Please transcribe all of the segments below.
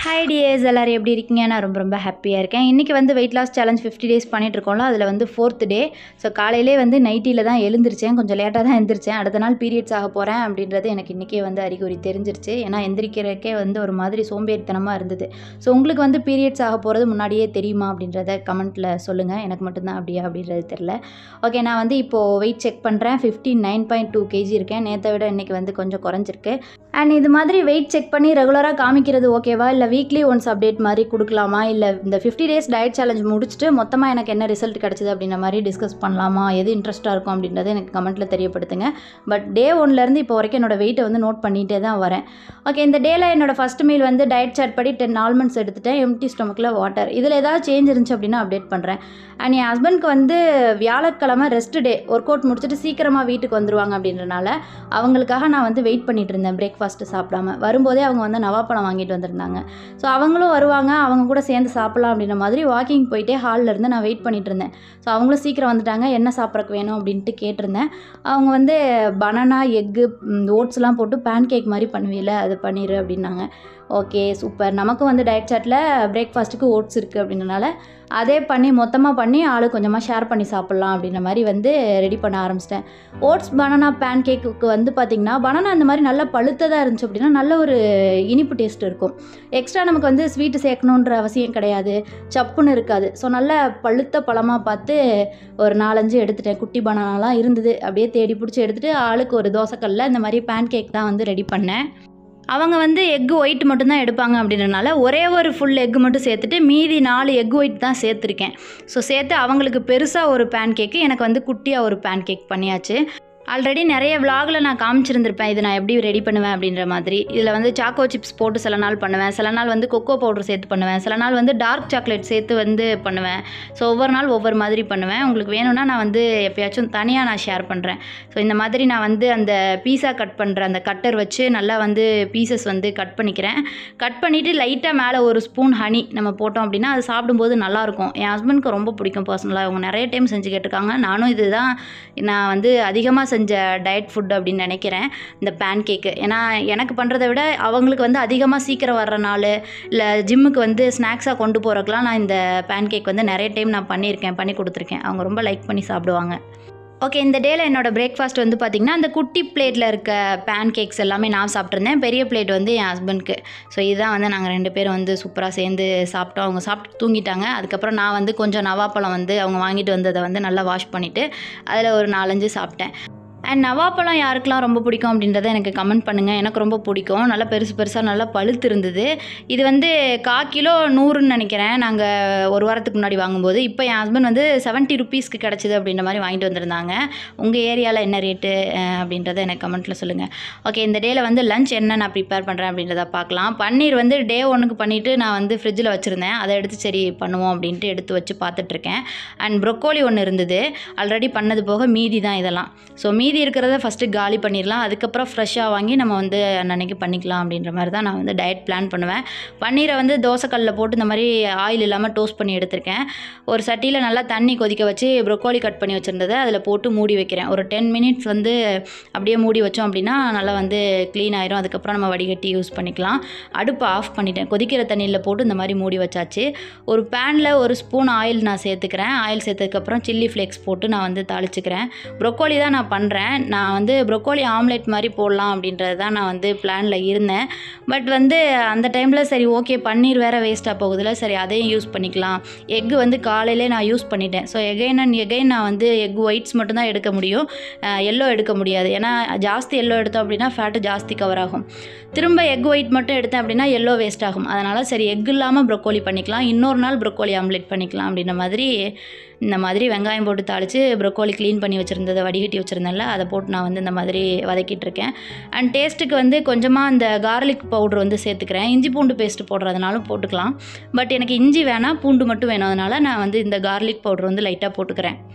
hi tears எல்லோரும் எப்படி இருக்கீங்க நான் ரொம்ப ரொம்ப ஹாப்பியாக இருக்கேன் இன்றைக்கி வந்து weight loss challenge fifty days பண்ணிகிட்ருக்கோம்ல அதில் வந்து ஃபோர்த் டே ஸோ காலையிலே வந்து நைட்டியில் தான் எழுந்திரிச்சேன் கொஞ்சம் லேட்டாக தான் எழுந்திரிச்சேன் அடுத்த நாள் பீரியட்ஸ் ஆக போகிறேன் அப்படின்றது எனக்கு இன்றைக்கே வந்து அறிகுறி தெரிஞ்சிருச்சு ஏன்னா எந்திரிக்கிறதுக்கே வந்து ஒரு மாதிரி சோம்பேறித்தனமாக இருந்தது ஸோ உங்களுக்கு வந்து பீரியட்ஸ் ஆக போகிறது முன்னாடியே தெரியுமா அப்படின்றத கமெண்ட்டில் சொல்லுங்கள் எனக்கு மட்டும்தான் அப்படியா அப்படின்றது தெரில ஓகே நான் வந்து இப்போது வெயிட் செக் பண்ணுறேன் fifty nine point two KG இருக்கேன் நேற்றை விட இன்றைக்கி வந்து கொஞ்சம் குறைஞ்சிருக்கு அண்ட் இது மாதிரி வெயிட் செக் பண்ணி ரெகுலராக காமிக்கிறது ஓகேவா இல்லை வீக்லி ஒன்ஸ் அப்டேட் மாதிரி கொடுக்கலாமா இல்லை இந்த ஃபிஃப்டி டேஸ் டயட் சேலஞ்ச் முடிச்சுட்டு மொத்தமாக எனக்கு என்ன ரிசல்ட் கிடச்சிது அப்படின்ற மாதிரி டிஸ்கஸ் பண்ணலாமா எது இன்ட்ரெஸ்ட்டாக இருக்கும் அப்படின்றத எனக்கு கமெண்ட்டில் தெரியப்படுத்துங்க பட் டே ஒன்லேருந்து இப்போ வரைக்கும் என்னோட வெயிட்டை வந்து நோட் பண்ணிகிட்டே தான் வரேன் ஓகே இந்த டேயில் என்னோட ஃபஸ்ட் மீல் வந்து டயட் சார்ட் படி டென் ஆல்மண்ட்ஸ் எடுத்துட்டேன் எம்டி ஸ்டொமக்கில் வாட்டர் இதில் ஏதாவது சேஞ்ச் இருந்துச்சு அப்படின்னா அப்டேட் பண்ணுறேன் அண்ட் என் ஹஸ்பண்ட்க்கு வந்து வியாழக்கிழமை ரெஸ்ட் டே ஒர்க் அவுட் முடிச்சுட்டு சீக்கிரமாக வீட்டுக்கு வந்துருவாங்க அப்படின்றனால அவங்களுக்காக நான் வந்து வெயிட் பண்ணிட்டு இருந்தேன் பிரேக்ஃபாஸ்ட்டு சாப்பிடாம வரும்போதே அவங்க வந்து நவாப்பழம் வாங்கிட்டு வந்திருந்தாங்க ஸோ அவங்களும் வருவாங்க அவங்க கூட சேர்ந்து சாப்பிட்லாம் அப்படின்ற மாதிரி வாக்கிங் போயிட்டே ஹாலில் இருந்து நான் வெயிட் பண்ணிட்டு இருந்தேன் ஸோ அவங்களும் சீக்கிரம் வந்துட்டாங்க என்ன சாப்பிட்றக்கு வேணும் அப்படின்ட்டு கேட்டிருந்தேன் அவங்க வந்து பனானா எக்கு ஓட்ஸ்லாம் போட்டு பேன் கேக் மாதிரி பண்ணுவீல அது பண்ணிடு அப்படின்னாங்க ஓகே சூப்பர் நமக்கும் வந்து டயட் சாட்டில் பிரேக்ஃபாஸ்ட்டுக்கு ஓட்ஸ் இருக்குது அப்படின்றனால அதே பண்ணி மொத்தமாக பண்ணி ஆளு கொஞ்சமாக ஷேர் பண்ணி சாப்பிட்லாம் அப்படின்ற மாதிரி வந்து ரெடி பண்ண ஆரம்பிச்சிட்டேன் ஓட்ஸ் பனானா பேன் கேக்குக்கு வந்து பார்த்திங்கன்னா பனானா அந்த மாதிரி நல்லா பழுத்ததாக இருந்துச்சு அப்படின்னா நல்ல ஒரு இனிப்பு டேஸ்ட் இருக்கும் எக்ஸ்ட்ரா நமக்கு வந்து ஸ்வீட்டு சேர்க்கணுன்ற அவசியம் கிடையாது சப்புன்னு இருக்காது ஸோ நல்ல பழுத்த பழமாக பார்த்து ஒரு நாலஞ்சு எடுத்துட்டேன் குட்டி பனானாலாம் இருந்தது அப்படியே தேடி பிடிச்சி எடுத்துகிட்டு ஆளுக்கு ஒரு தோசைக்கல்ல இந்த மாதிரி பேன் கேக் தான் வந்து ரெடி பண்ணேன் அவங்க வந்து எக்கு ஒயிட் மட்டும்தான் எடுப்பாங்க அப்படின்றனால ஒரே ஒரு ஃபுல் எக்கு மட்டும் சேர்த்துட்டு மீதி நாலு எக் ஒயிட் தான் சேர்த்துருக்கேன் ஸோ சேர்த்து அவங்களுக்கு பெருசாக ஒரு பேன் கேக்கு எனக்கு வந்து குட்டியாக ஒரு பேன் கேக் பண்ணியாச்சு ஆல்ரெடி நிறைய விலாகில் நான் காமிச்சிருந்திருப்பேன் இது நான் எப்படி ரெடி பண்ணுவேன் அப்படின்ற மாதிரி இதில் வந்து சாக்கோ சிப்ஸ் போட்டு சில நாள் பண்ணுவேன் சில நாள் வந்து கொக்கோ பவுடர் சேர்த்து பண்ணுவேன் சில நாள் வந்து டார்க் சாக்லேட் சேர்த்து வந்து பண்ணுவேன் ஸோ ஒவ்வொரு நாள் ஒவ்வொரு மாதிரி பண்ணுவேன் உங்களுக்கு வேணும்னா நான் வந்து எப்பயாச்சும் தனியாக நான் ஷேர் பண்ணுறேன் ஸோ இந்த மாதிரி நான் வந்து அந்த பீஸா கட் பண்ணுற அந்த கட்டர் வச்சு நல்லா வந்து பீசஸ் வந்து கட் பண்ணிக்கிறேன் கட் பண்ணிவிட்டு லைட்டாக மேலே ஒரு ஸ்பூன் ஹனி நம்ம போட்டோம் அப்படின்னா அது சாப்பிடும்போது நல்லாயிருக்கும் என் ஹஸ்பண்ட்க்கு ரொம்ப பிடிக்கும் பர்சனலாக அவங்க நிறைய டைம் செஞ்சு கேட்டிருக்காங்க நானும் இதுதான் நான் வந்து அதிகமாக செஞ்ச டயட் ஃபுட் அப்படின்னு நினைக்கிறேன் இந்த பேன் கேக்கு ஏன்னா எனக்கு பண்ணுறதை விட அவங்களுக்கு வந்து அதிகமாக சீக்கிரம் வர்றனால இல்லை ஜிம்முக்கு வந்து ஸ்நாக்ஸாக கொண்டு போகிறக்கெலாம் நான் இந்த பேன் கேக் வந்து நிறைய டைம் நான் பண்ணியிருக்கேன் பண்ணி கொடுத்துருக்கேன் அவங்க ரொம்ப லைக் பண்ணி சாப்பிடுவாங்க ஓகே இந்த டேயில் என்னோடய பிரேக்ஃபாஸ்ட் வந்து பார்த்திங்கன்னா அந்த குட்டி பிளேட்டில் இருக்க பேன் கேக்ஸ் எல்லாமே நான் சாப்பிட்ருந்தேன் பெரிய பிளேட் வந்து என் ஹஸ்பண்ட்க்கு ஸோ இதுதான் வந்து நாங்கள் ரெண்டு பேரும் வந்து சூப்பராக சேர்ந்து சாப்பிட்டோம் அவங்க சாப்பிட்டு தூங்கிட்டாங்க அதுக்கப்புறம் நான் வந்து கொஞ்சம் நவாப்பழம் வந்து அவங்க வாங்கிட்டு வந்ததை வந்து நல்லா வாஷ் பண்ணிவிட்டு அதில் ஒரு நாலஞ்சு சாப்பிட்டேன் அண்ட் நவாப்பழம் யாருக்கெல்லாம் ரொம்ப பிடிக்கும் அப்படின்றத எனக்கு கமெண்ட் பண்ணுங்கள் எனக்கு ரொம்ப பிடிக்கும் நல்லா பெருசு பெருசாக நல்லா பழுத்து இருந்தது இது வந்து கா கிலோ நூறுன்னு நினைக்கிறேன் நாங்கள் ஒரு வாரத்துக்கு முன்னாடி வாங்கும்போது இப்போ என் ஹஸ்பண்ட் வந்து செவன்ட்டி ருபீஸ்க்கு கிடச்சிது அப்படின்ற மாதிரி வாங்கிட்டு வந்திருந்தாங்க உங்கள் ஏரியாவில் என்ன ரேட்டு அப்படின்றத எனக்கு கமெண்ட்டில் சொல்லுங்கள் ஓகே இந்த டேயில் வந்து லஞ்ச் என்ன நான் ப்ரிப்பேர் பண்ணுறேன் அப்படின்றத பார்க்கலாம் பன்னீர் வந்து டே ஒன்றுக்கு பண்ணிவிட்டு நான் வந்து ஃப்ரிட்ஜில் வச்சுருந்தேன் அதை எடுத்து சரி பண்ணுவோம் அப்படின்ட்டு எடுத்து வச்சு பார்த்துட்ருக்கேன் அண்ட் ப்ரொக்கோலி ஒன்று இருந்தது ஆல்ரெடி பண்ணது போக மீதி தான் இதெல்லாம் ஸோ மீதி மீதி இருக்கிறத ஃபஸ்ட்டு காலி பண்ணிடலாம் அதுக்கப்புறம் ஃப்ரெஷ்ஷாக வாங்கி நம்ம வந்து அன்னன்னைக்கு பண்ணிக்கலாம் அப்படின்ற மாதிரி தான் நான் வந்து டயட் பிளான் பண்ணுவேன் பன்னீரை வந்து தோசைக்கல்லில் போட்டு இந்த மாதிரி ஆயில் இல்லாமல் டோஸ்ட் பண்ணி எடுத்திருக்கேன் ஒரு சட்டியில் நல்லா தண்ணி கொதிக்க வச்சு ப்ரொக்கோலி கட் பண்ணி வச்சுருந்ததை அதில் போட்டு மூடி வைக்கிறேன் ஒரு டென் மினிட்ஸ் வந்து அப்படியே மூடி வச்சோம் அப்படின்னா நல்லா வந்து க்ளீன் ஆயிரும் அதுக்கப்புறம் நம்ம வடிகட்டி யூஸ் பண்ணிக்கலாம் அடுப்பை ஆஃப் பண்ணிட்டேன் கொதிக்கிற தண்ணியில் போட்டு இந்த மாதிரி மூடி வச்சாச்சு ஒரு பேனில் ஒரு ஸ்பூன் ஆயில் நான் சேர்த்துக்கிறேன் ஆயில் சேர்த்ததுக்கப்புறம் சில்லி ஃப்ளேக்ஸ் போட்டு நான் வந்து தாளிச்சுக்கிறேன் ப்ரொக்கோலி தான் நான் பண்ணுறேன் நான் வந்து ப்ரொக்கோலி ஆம்லெட் மாதிரி போடலாம் அப்படின்றது தான் நான் வந்து பிளானில் இருந்தேன் பட் வந்து அந்த டைமில் சரி ஓகே பன்னீர் வேறு வேஸ்ட்டாக போகுதுல சரி அதையும் யூஸ் பண்ணிக்கலாம் எக்கு வந்து காலையிலே நான் யூஸ் பண்ணிட்டேன் ஸோ எகைன் அண்ட் எகைன் நான் வந்து எக் ஒயிட்ஸ் மட்டும்தான் எடுக்க முடியும் எல்லோ எடுக்க முடியாது ஏன்னா ஜாஸ்தி எல்லோ எடுத்தோம் அப்படின்னா ஃபேட்டு ஜாஸ்தி கவர் ஆகும் திரும்ப எக் ஒயிட் மட்டும் எடுத்தேன் அப்படின்னா எல்லோ வேஸ்ட் ஆகும் அதனால் சரி எக் இல்லாமல் ப்ரொக்கோலி பண்ணிக்கலாம் இன்னொரு நாள் ப்ரொக்கோலி ஆம்லெட் பண்ணிக்கலாம் அப்படின்ற மாதிரி இந்த மாதிரி வெங்காயம் போட்டு தாளித்து ப்ரொக்கோலி க்ளீன் பண்ணி வச்சுருந்ததை வடிகட்டி வச்சுருந்தேன்ல அதை போட்டு நான் வந்து இந்த மாதிரி வதக்கிட்டு இருக்கேன் அண்ட் டேஸ்ட்டுக்கு வந்து கொஞ்சமாக அந்த கார்லிக் பவுடர் வந்து சேர்த்துக்கிறேன் இஞ்சி பூண்டு பேஸ்ட் போடுறதுனாலும் போட்டுக்கலாம் பட் எனக்கு இஞ்சி வேணாம் பூண்டு மட்டும் வேணும் அதனால் நான் வந்து இந்த கார்லிக் பவுடர் வந்து லைட்டாக போட்டுக்கிறேன்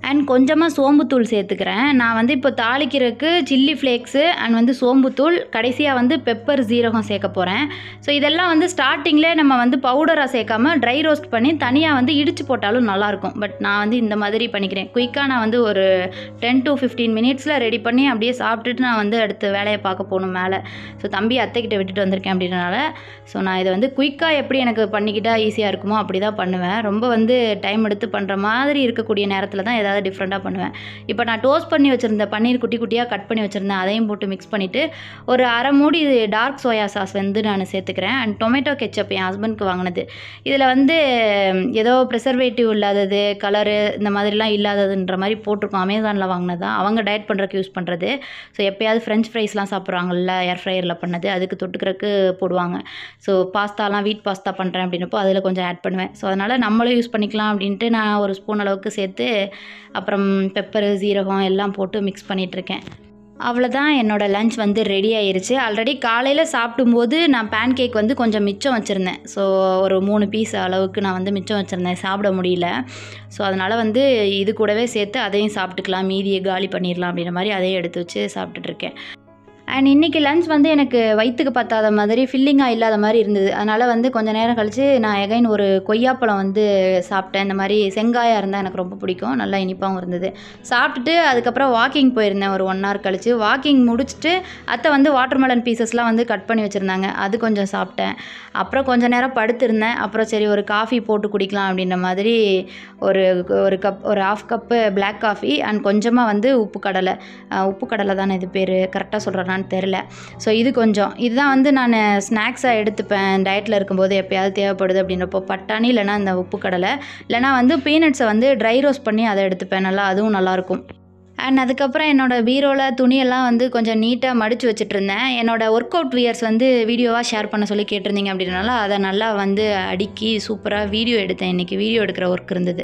அண்ட் கொஞ்சமாக சோம்புத்தூள் சேர்த்துக்கிறேன் நான் வந்து இப்போ தாளிக்கிறதுக்கு சில்லி ஃப்ளேக்ஸு அண்ட் வந்து சோம்புத்தூள் கடைசியாக வந்து பெப்பர் ஜீரகம் சேர்க்க போகிறேன் ஸோ இதெல்லாம் வந்து ஸ்டார்டிங்லேயே நம்ம வந்து பவுடராக சேர்க்காம ட்ரை ரோஸ்ட் பண்ணி தனியாக வந்து இடித்து போட்டாலும் நல்லாயிருக்கும் பட் நான் வந்து இந்த மாதிரி பண்ணிக்கிறேன் குயிக்காக நான் வந்து ஒரு டென் டு ஃபிஃப்டீன் மினிட்ஸில் ரெடி பண்ணி அப்படியே சாப்பிட்டுட்டு நான் வந்து அடுத்து வேலையை பார்க்க போகணும் மேலே ஸோ தம்பி அத்தைக்கிட்ட விட்டுட்டு வந்திருக்கேன் அப்படின்றனால ஸோ நான் இதை வந்து குயிக்காக எப்படி எனக்கு பண்ணிக்கிட்டால் ஈஸியாக இருக்குமோ அப்படி தான் பண்ணுவேன் ரொம்ப வந்து டைம் எடுத்து பண்ணுற மாதிரி இருக்கக்கூடிய நேரத்தில் தான் ஏதாவது டிஃப்ரெண்ட்டாக பண்ணுவேன் இப்போ நான் டோஸ்ட் பண்ணி வச்சுருந்த பன்னீர் குட்டி குட்டியாக கட் பண்ணி வச்சுருந்தேன் அதையும் போட்டு மிக்ஸ் பண்ணிவிட்டு ஒரு அரை மூடி டார்க் சோயா சாஸ் வந்து நான் சேர்த்துக்கிறேன் அண்ட் டொமேட்டோ கெச்சப் என் ஹஸ்பண்ட்க்கு வாங்கினது இதில் வந்து ஏதோ ப்ரிசர்வேட்டிவ் இல்லாதது கலரு இந்த மாதிரிலாம் இல்லாததுன்ற மாதிரி போட்டிருக்கோம் அமேசானில் வாங்கினது தான் அவங்க டயட் பண்ணுறதுக்கு யூஸ் பண்ணுறது ஸோ எப்போயாவது ஃப்ரெஞ்ச் ஃப்ரைஸ்லாம் சாப்பிட்றாங்கல்ல ஏர் ஃப்ரையரில் பண்ணது அதுக்கு தொட்டுக்கிறதுக்கு போடுவாங்க ஸோ பாஸ்தாலாம் வீட் பாஸ்தா பண்ணுறேன் அப்படின்னப்போ அதில் கொஞ்சம் ஆட் பண்ணுவேன் ஸோ அதனால் நம்மளும் யூஸ் பண்ணிக்கலாம் அப்படின்ட்டு நான் ஒரு ஸ்பூன் அளவுக்கு சேர்த்து அப்புறம் பெப்பரு சீரகம் எல்லாம் போட்டு மிக்ஸ் பண்ணிகிட்ருக்கேன் அவ்வளோதான் என்னோடய லஞ்ச் வந்து ரெடி ஆயிருச்சு ஆல்ரெடி காலையில் சாப்பிடும்போது நான் பேன் கேக் வந்து கொஞ்சம் மிச்சம் வச்சுருந்தேன் ஸோ ஒரு மூணு பீஸ் அளவுக்கு நான் வந்து மிச்சம் வச்சுருந்தேன் சாப்பிட முடியல ஸோ அதனால் வந்து இது கூடவே சேர்த்து அதையும் சாப்பிட்டுக்கலாம் மீதியை காலி பண்ணிடலாம் அப்படின்ற மாதிரி அதையும் எடுத்து வச்சு சாப்பிட்டுட்ருக்கேன் அண்ட் இன்றைக்கி லஞ்ச் வந்து எனக்கு வயிற்றுக்கு பத்தாத மாதிரி ஃபில்லிங்காக இல்லாத மாதிரி இருந்தது அதனால் வந்து கொஞ்ச நேரம் கழித்து நான் எகைன் ஒரு கொய்யாப்பழம் வந்து சாப்பிட்டேன் இந்த மாதிரி செங்காயாக இருந்தால் எனக்கு ரொம்ப பிடிக்கும் நல்லா இனிப்பாகவும் இருந்தது சாப்பிட்டுட்டு அதுக்கப்புறம் வாக்கிங் போயிருந்தேன் ஒரு ஒன் ஹவர் கழித்து வாக்கிங் முடிச்சுட்டு அத்தை வந்து வாட்டர்மெலன் பீசஸ்லாம் வந்து கட் பண்ணி வச்சுருந்தாங்க அது கொஞ்சம் சாப்பிட்டேன் அப்புறம் கொஞ்ச நேரம் படுத்திருந்தேன் அப்புறம் சரி ஒரு காஃபி போட்டு குடிக்கலாம் அப்படின்ற மாதிரி ஒரு ஒரு கப் ஒரு half cup black coffee and கொஞ்சமாக வந்து உப்பு கடலை அஹ் உப்பு கடலை தானே இது பேர் கரெக்டாக சொல்கிறேன்னான்னு தெரில ஸோ இது கொஞ்சம் இதுதான் வந்து நான் ஸ்நாக்ஸாக எடுத்துப்பேன் டயட்டில் இருக்கும்போது எப்போயாவது தேவைப்படுது அப்படின்றப்போ பட்டாணி இல்லைனா இந்த உப்பு கடலை இல்லைனா வந்து பீனட்ஸை வந்து ட்ரை ரோஸ்ட் பண்ணி அதை எடுத்துப்பேன் நல்லா அதுவும் நல்லாயிருக்கும் அண்ட் அதுக்கப்புறம் என்னோடய பீரோவில் துணியெல்லாம் வந்து கொஞ்சம் நீட்டாக மடித்து வச்சுட்டு இருந்தேன் என்னோடய ஒர்க் அவுட் வியர்ஸ் வந்து வீடியோவாக ஷேர் பண்ண சொல்லி கேட்டிருந்தீங்க அப்படின்றனால அதை நல்லா வந்து அடுக்கி சூப்பராக வீடியோ எடுத்தேன் இன்றைக்கி வீடியோ எடுக்கிற ஒர்க் இருந்தது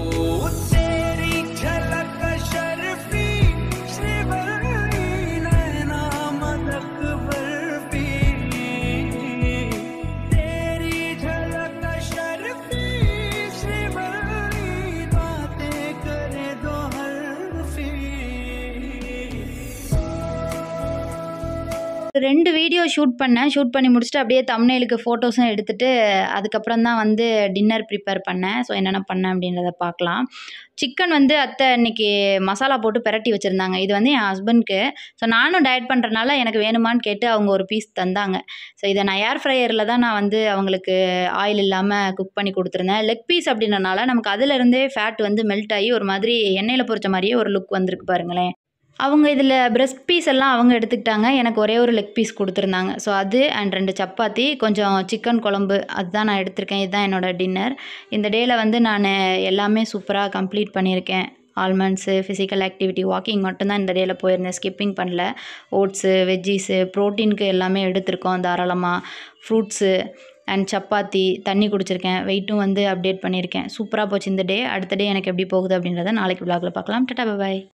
ओ तेरी झलक शर्फी श्रीवल्ली नैना मदक बर्फी तेरी झलक शर्फी श्रीवल्ली बातें करे दो हल्फी ரெண்டு வீடியோ ஷூட் பண்ணேன் ஷூட் பண்ணி முடிச்சுட்டு அப்படியே தம்னேலுக்கு ஃபோட்டோஸும் எடுத்துகிட்டு அதுக்கப்புறம் தான் வந்து டின்னர் ப்ரிப்பேர் பண்ணேன் ஸோ என்னென்ன பண்ணேன் அப்படின்றத பார்க்கலாம் சிக்கன் வந்து அத்தை இன்னைக்கு மசாலா போட்டு பிரட்டி வச்சுருந்தாங்க இது வந்து என் ஹஸ்பண்ட்க்கு ஸோ நானும் டயட் பண்ணுறனால எனக்கு வேணுமான்னு கேட்டு அவங்க ஒரு பீஸ் தந்தாங்க ஸோ இதை நான் ஏர் ஃப்ரையரில் தான் நான் வந்து அவங்களுக்கு ஆயில் இல்லாமல் குக் பண்ணி கொடுத்துருந்தேன் லெக் பீஸ் அப்படின்றனால நமக்கு அதிலிருந்தே ஃபேட் வந்து மெல்ட் ஆகி ஒரு மாதிரி எண்ணெயில் பொரிச்ச மாதிரியே ஒரு லுக் வந்திருக்கு பாருங்களேன் அவங்க இதில் பிரஸ்ட் பீஸ் எல்லாம் அவங்க எடுத்துக்கிட்டாங்க எனக்கு ஒரே ஒரு லெக் பீஸ் கொடுத்துருந்தாங்க ஸோ அது அண்ட் ரெண்டு சப்பாத்தி கொஞ்சம் சிக்கன் குழம்பு அதுதான் நான் எடுத்திருக்கேன் இதுதான் என்னோடய டின்னர் இந்த டேயில் வந்து நான் எல்லாமே சூப்பராக கம்ப்ளீட் பண்ணியிருக்கேன் ஆல்மண்ட்ஸு ஃபிசிக்கல் ஆக்டிவிட்டி வாக்கிங் மட்டும்தான் இந்த டேயில் போயிருந்தேன் ஸ்கிப்பிங் பண்ணல ஓட்ஸு வெஜ்ஜீஸு ப்ரோட்டீனுக்கு எல்லாமே எடுத்திருக்கோம் தாராளமாக ஃப்ரூட்ஸு அண்ட் சப்பாத்தி தண்ணி குடிச்சிருக்கேன் வெயிட்டும் வந்து அப்டேட் பண்ணியிருக்கேன் சூப்பராக போச்சு இந்த டே அடுத்த டே எனக்கு எப்படி போகுது அப்படின்றத நாளைக்கு vlogல பார்க்கலாம் டட்டா பாய்